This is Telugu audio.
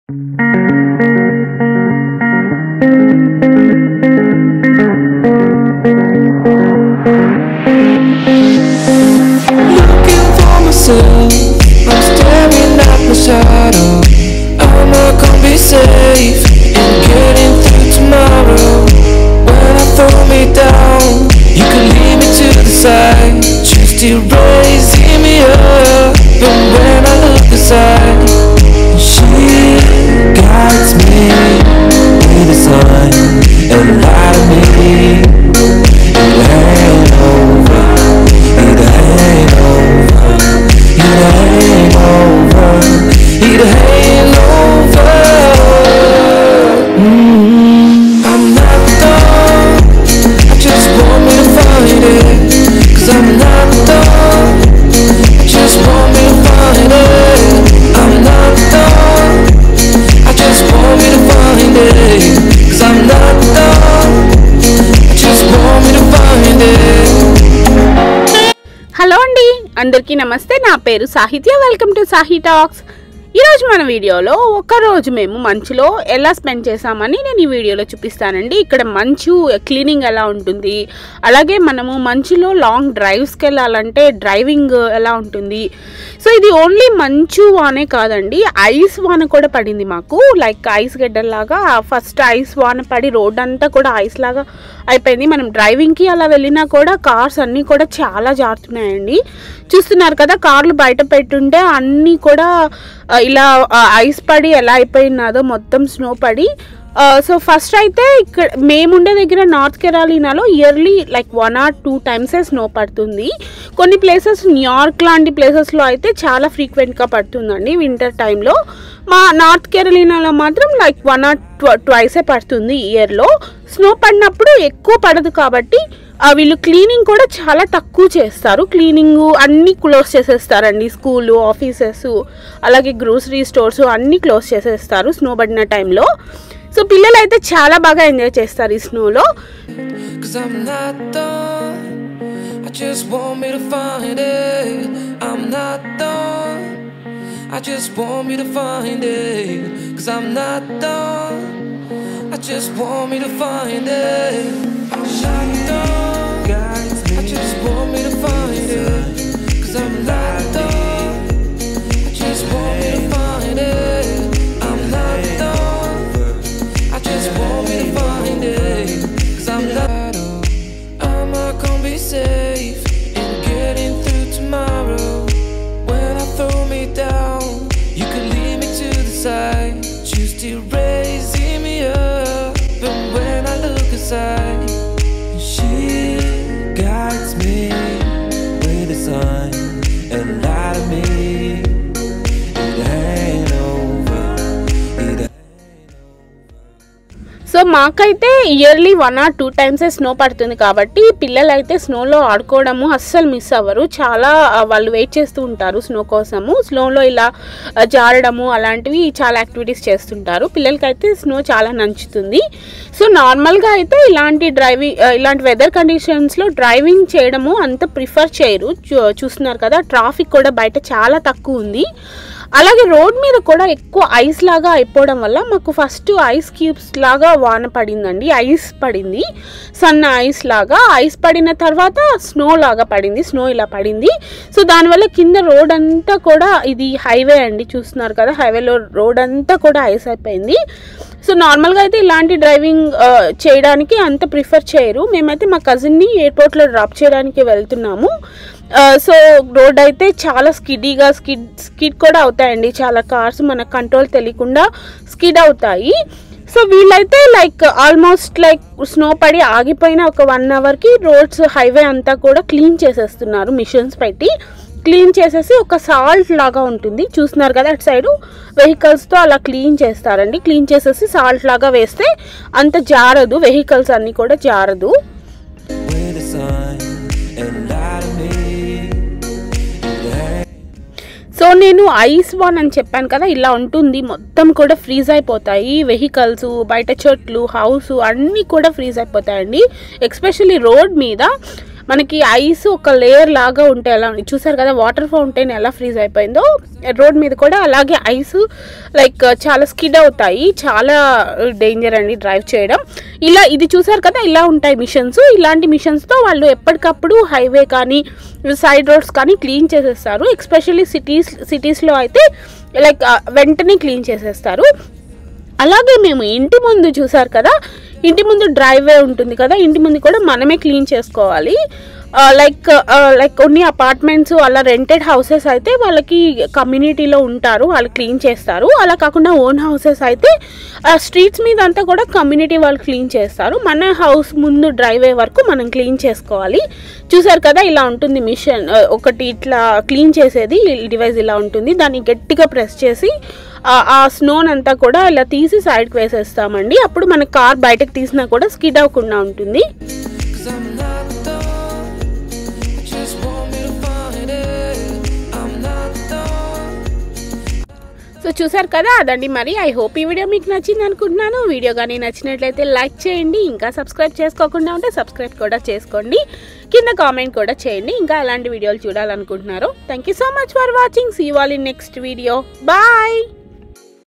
Looking for myself, I'm staring at my shadow. I'm not gonna be safe in getting through tomorrow. When I throw me down, you can leave me to the side. You're still raising me up, but when I look aside, she guides me with a sun and light of me. It ain't over. It ain't over. It ain't over. It ain't over. Mm, I'm not done. I just want me to find it. Cause I'm not done. I just want me to find it. I'm not done. I just want me to find it. Cause I'm not done. I just want me to find it. Hello అండి అందరికీ నమస్తే నా పేరు సాహిత్య వెల్కమ్ టు సాహి టాక్స్ ఈరోజు మన వీడియోలో ఒక రోజు మేము మంచులో ఎలా స్పెండ్ చేసామని నేను ఈ వీడియోలో చూపిస్తానండి ఇక్కడ మంచు క్లీనింగ్ ఎలా ఉంటుంది అలాగే మనము మంచులో లాంగ్ డ్రైవ్స్కి వెళ్ళాలంటే డ్రైవింగ్ ఎలా ఉంటుంది సో ఇది ఓన్లీ మంచు వానే కాదండి ఐస్ వాన కూడా పడింది మాకు లైక్ ఐస్ గడ్డల్లాగా ఫస్ట్ ఐస్ వాన పడి రోడ్ అంతా కూడా ఐస్ లాగా అయిపోయింది మనం డ్రైవింగ్కి అలా వెళ్ళినా కూడా కార్స్ అన్నీ కూడా చాలా జారుతున్నాయండి చూస్తున్నారు కదా కార్లు బయట పెట్టుంటే అన్నీ కూడా ఆ, ఇలా ఆ, ఐస్ పడి ఎలా అయిపోయినాదో మొత్తం స్నో పడి సో ఫస్ట్ అయితే ఇక్కడ మేముండే దగ్గర నార్త్ కెరాలినాలో yearly like one or two టైమ్సే స్నో పడుతుంది కొన్ని ప్లేసెస్ న్యూయార్క్ లాంటి ప్లేసెస్లో అయితే చాలా ఫ్రీక్వెంట్గా పడుతుందండి వింటర్ టైంలో మా నార్త్ కెరళీనాలో మాత్రం లైక్ వన్ ఆర్ ట్వైసే పడుతుంది ఇయర్లో స్నో పడినప్పుడు ఎక్కువ పడదు కాబట్టి ఆ, వీళ్ళు క్లీనింగ్ కూడా చాలా తక్కువ చేస్తారు క్లీనింగ్ అన్నీ క్లోజ్ చేసేస్తారండి స్కూలు ఆఫీసెస్ అలాగే గ్రోసరీ స్టోర్స్ అన్నీ క్లోజ్ చేసేస్తారు స్నో పడిన టైంలో సో పిల్లలు అయితే చాలా బాగా ఎంజాయ్ చేస్తారు ఈ స్నోలో Cause I'm not done. I just want me to find it. I'm not done. I just want me to find it. Cause I'm not done. I just want me to find it. I'm not done. I just want me to find it. Cause I'm not done. I just want me to find it. I'm not done. I just want me to find it. Cause I'm not, I'm not gonna be safe in getting through tomorrow. When I throw me down, you can leave me to the side. You still raising me up. But when I look aside, she guides me with the sun and light of me. It ain't over. It so మాకైతే yearly one or two times snow పడుతుంది కాబట్టి పిల్లలు అయితే స్నోలో ఆడుకోవడము అస్సలు మిస్ అవ్వరు చాలా ఆ, వాళ్ళు వెయిట్ చేస్తూ ఉంటారు స్నో కోసము స్నోలో ఇలా ఆ, జారడము అలాంటివి చాలా యాక్టివిటీస్ చేస్తుంటారు పిల్లలకైతే స్నో చాలా నచ్చుతుంది సో నార్మల్గా అయితే ఇలాంటి డ్రైవింగ్ ఇలాంటి వెదర్ కండిషన్స్లో డ్రైవింగ్ చేయడము అంత ప్రిఫర్ చేయరు చూ- చూస్తున్నారు కదా ట్రాఫిక్ కూడా బయట చాలా తక్కువ ఉంది అలాగే రోడ్ మీద కూడా ఎక్కువ ఐస్ లాగా అయిపోవడం వల్ల మాకు ఫస్ట్ ఐస్ క్యూబ్స్ లాగా వాన పడిందండి ఐస్ పడింది సన్న ఐస్ లాగా ఐస్ పడిన తర్వాత స్నో లాగా పడింది స్నో ఇలా పడింది సో దానివల్ల కింద రోడ్ అంతా కూడా ఇది హైవే అండి చూస్తున్నారు కదా హైవేలో రోడ్ అంతా కూడా ఐస్ అయిపోయింది సో నార్మల్గా అయితే ఇలాంటి డ్రైవింగ్ ఆ, చేయడానికి అంత ప్రిఫర్ చేయరు మేమైతే మా కజిన్ని ఎయిర్పోర్ట్లో డ్రాప్ చేయడానికి వెళ్తున్నాము ఆ, సో రోడ్ అయితే చాలా స్కిడీగా స్కిడ్ స్కిడ్ కూడా అవుతాయండి చాలా కార్స్ మన కంట్రోల్ తెలియకుండా స్కిడ్ అవుతాయి సో వీళ్ళైతే లైక్ ఆల్మోస్ట్ లైక్ స్నో పడి ఆగిపోయిన ఒక వన్ అవర్కి రోడ్స్ హైవే అంతా కూడా క్లీన్ చేసేస్తున్నారు మిషన్స్ పెట్టి క్లీన్ చేసేసి ఒక సాల్ట్ లాగా ఉంటుంది చూస్తున్నారు కదా అటు సైడు వెహికల్స్తో అలా క్లీన్ చేస్తారండి క్లీన్ చేసేసి సాల్ట్ లాగా వేస్తే అంత జారదు వెహికల్స్ అన్నీ కూడా జారదు with the sun and light of me. It ain't so నేను ఐస్ వాన్ అని చెప్పాను కదా ఇలా ఉంటుంది మొత్తం కూడా ఫ్రీజ్ అయిపోతాయి వెహికల్స్ బయట చెట్లు హౌస్ అన్నీ కూడా ఫ్రీజ్ అయిపోతాయండి ఎక్స్పెషల్లీ రోడ్ మీద మనకి ఐస్ ఒక లేయర్ లాగా ఉంటే ఎలా ఉంది చూసారు కదా వాటర్ ఫౌంటైన్ ఎలా ఫ్రీజ్ అయిపోయిందో రోడ్ మీద కూడా అలాగే ఐస్ లైక్ చాలా స్కిడ్ అవుతాయి చాలా డేంజర్ అండి డ్రైవ్ చేయడం ఇలా ఇది చూసారు కదా ఇలా ఉంటాయి మిషన్స్ ఇలాంటి మిషన్స్తో వాళ్ళు ఎప్పటికప్పుడు హైవే కానీ సైడ్ రోడ్స్ కానీ క్లీన్ చేసేస్తారు ఎస్పెషల్లీ సిటీస్ సిటీస్లో అయితే లైక్ వెంటనే క్లీన్ చేసేస్తారు అలాగే మేము ఇంటి ముందు చూసారు కదా ఇంటి ముందు డ్రైవే ఉంటుంది కదా ఇంటి ముందు కూడా మనమే క్లీన్ చేసుకోవాలి లైక్ లైక్ కొన్ని అపార్ట్మెంట్స్ అలా రెంటెడ్ హౌసెస్ అయితే వాళ్ళకి కమ్యూనిటీలో ఉంటారు వాళ్ళు క్లీన్ చేస్తారు అలా కాకుండా ఓన్ హౌసెస్ అయితే స్ట్రీట్స్ మీద అంతా కూడా కమ్యూనిటీ వాళ్ళు క్లీన్ చేస్తారు మన హౌస్ ముందు డ్రైవే వరకు మనం క్లీన్ చేసుకోవాలి చూసారు కదా ఇలా ఉంటుంది మిషన్ ఒకటి ఇట్లా క్లీన్ చేసేది డివైస్ ఇలా ఉంటుంది దాన్ని గట్టిగా ప్రెస్ చేసి ఆ- ఆ స్నోన్ అంతా కూడా ఇలా తీసి సైడ్కి వేసేస్తామండి అప్పుడు మన కార్ బయటకు తీసినా కూడా స్కిడ్ అవ్వకుండా ఉంటుంది Cause I'm not done. I just want me to find it. I'm not done. So చూసారు కదా అదండి మరి ఐ హోప్ ఈ వీడియో మీకు నచ్చింది అనుకుంటున్నాను వీడియో కానీ నచ్చినట్లయితే లైక్ చేయండి ఇంకా సబ్స్క్రైబ్ చేసుకోకుండా ఉంటే సబ్స్క్రైబ్ కూడా చేసుకోండి కింద కామెంట్ కూడా చేయండి ఇంకా ఎలాంటి వీడియోలు చూడాలనుకుంటున్నారో thank you so much for watching see y'all in next video bye